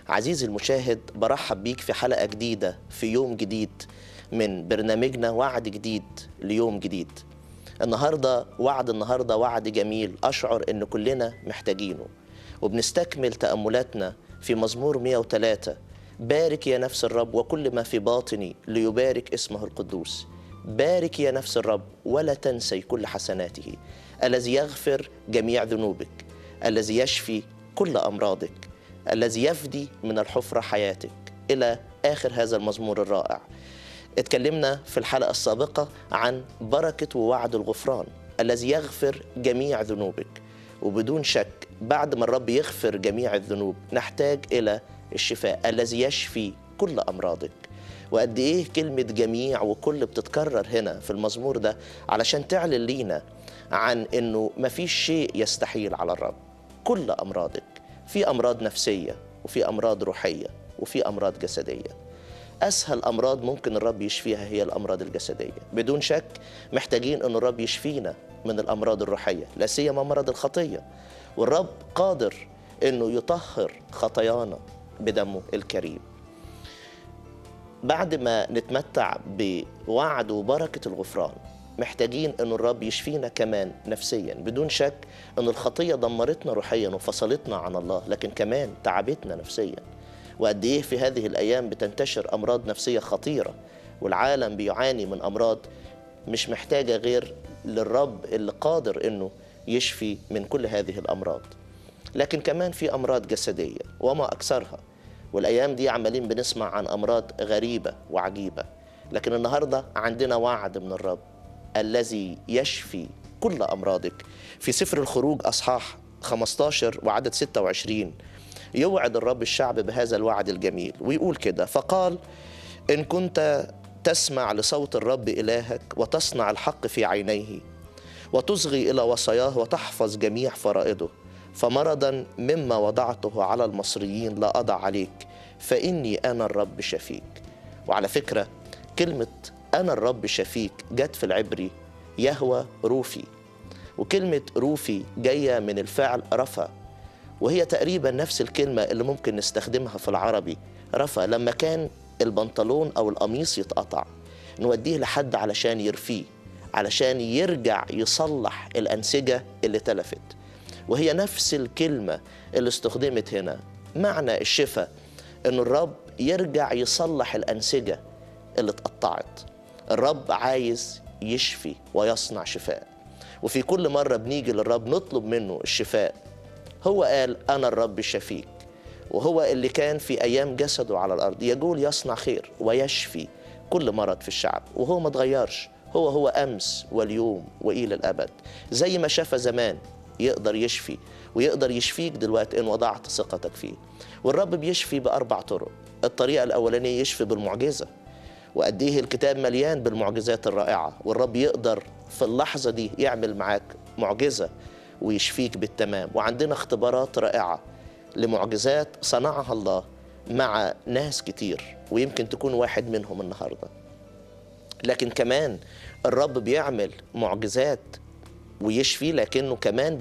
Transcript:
عزيزي المشاهد برحب بيك في حلقة جديدة في يوم جديد من برنامجنا وعد جديد ليوم جديد النهاردة وعد النهاردة وعد جميل أشعر إن كلنا محتاجينه وبنستكمل تأملاتنا في مزمور 103 بارك يا نفس الرب وكل ما في باطني ليبارك اسمه القدوس بارك يا نفس الرب ولا تنسي كل حسناته الذي يغفر جميع ذنوبك الذي يشفي كل أمراضك الذي يفدي من الحفرة حياتك إلى آخر هذا المزمور الرائع اتكلمنا في الحلقة السابقة عن بركة ووعد الغفران الذي يغفر جميع ذنوبك وبدون شك بعد ما الرب يغفر جميع الذنوب نحتاج إلى الشفاء الذي يشفي كل أمراضك وقد إيه كلمة جميع وكل بتتكرر هنا في المزمور ده علشان تعلن لينا عن إنه مفيش شيء يستحيل على الرب كل أمراضك في أمراض نفسية وفي أمراض روحية وفي أمراض جسدية أسهل أمراض ممكن الرب يشفيها هي الأمراض الجسدية بدون شك محتاجين أن الرب يشفينا من الأمراض الروحية لا سيما مرض الخطية والرب قادر أنه يطهر خطايانا بدمه الكريم بعد ما نتمتع بوعد وبركة الغفران محتاجين أن الرب يشفينا كمان نفسيا بدون شك أن الخطية دمرتنا روحيا وفصلتنا عن الله لكن كمان تعبتنا نفسيا وقد ايه في هذه الايام بتنتشر امراض نفسيه خطيره والعالم بيعاني من امراض مش محتاجه غير للرب اللي قادر انه يشفي من كل هذه الامراض لكن كمان في امراض جسديه وما اكثرها والايام دي عمالين بنسمع عن امراض غريبه وعجيبه لكن النهارده عندنا وعد من الرب الذي يشفي كل امراضك في سفر الخروج اصحاح 15 وعدد 26 يوعد الرب الشعب بهذا الوعد الجميل ويقول كده فقال إن كنت تسمع لصوت الرب إلهك وتصنع الحق في عينيه وتصغي إلى وصاياه وتحفظ جميع فرائضه فمرضا مما وضعته على المصريين لا أضع عليك فإني أنا الرب شفيك وعلى فكرة كلمة أنا الرب شفيك جت في العبري يهوى روفي وكلمة روفي جاية من الفعل رفا وهي تقريبا نفس الكلمة اللي ممكن نستخدمها في العربي رفا لما كان البنطلون أو القميص يتقطع نوديه لحد علشان يرفيه علشان يرجع يصلح الأنسجة اللي تلفت وهي نفس الكلمة اللي استخدمت هنا معنى الشفاء إن الرب يرجع يصلح الأنسجة اللي اتقطعت الرب عايز يشفي ويصنع شفاء وفي كل مرة بنيجي للرب نطلب منه الشفاء هو قال أنا الرب الشفيك وهو اللي كان في أيام جسده على الأرض يقول يصنع خير ويشفي كل مرض في الشعب وهو ما تغيرش هو هو أمس واليوم وإلى الأبد زي ما شاف زمان يقدر يشفي ويقدر يشفيك دلوقتي إن وضعت ثقتك فيه والرب بيشفي بأربع طرق الطريقة الأولانية يشفي بالمعجزة وقد ايه الكتاب مليان بالمعجزات الرائعة والرب يقدر في اللحظة دي يعمل معاك معجزة ويشفيك بالتمام وعندنا اختبارات رائعة لمعجزات صنعها الله مع ناس كتير ويمكن تكون واحد منهم النهاردة لكن كمان الرب بيعمل معجزات ويشفي لكنه كمان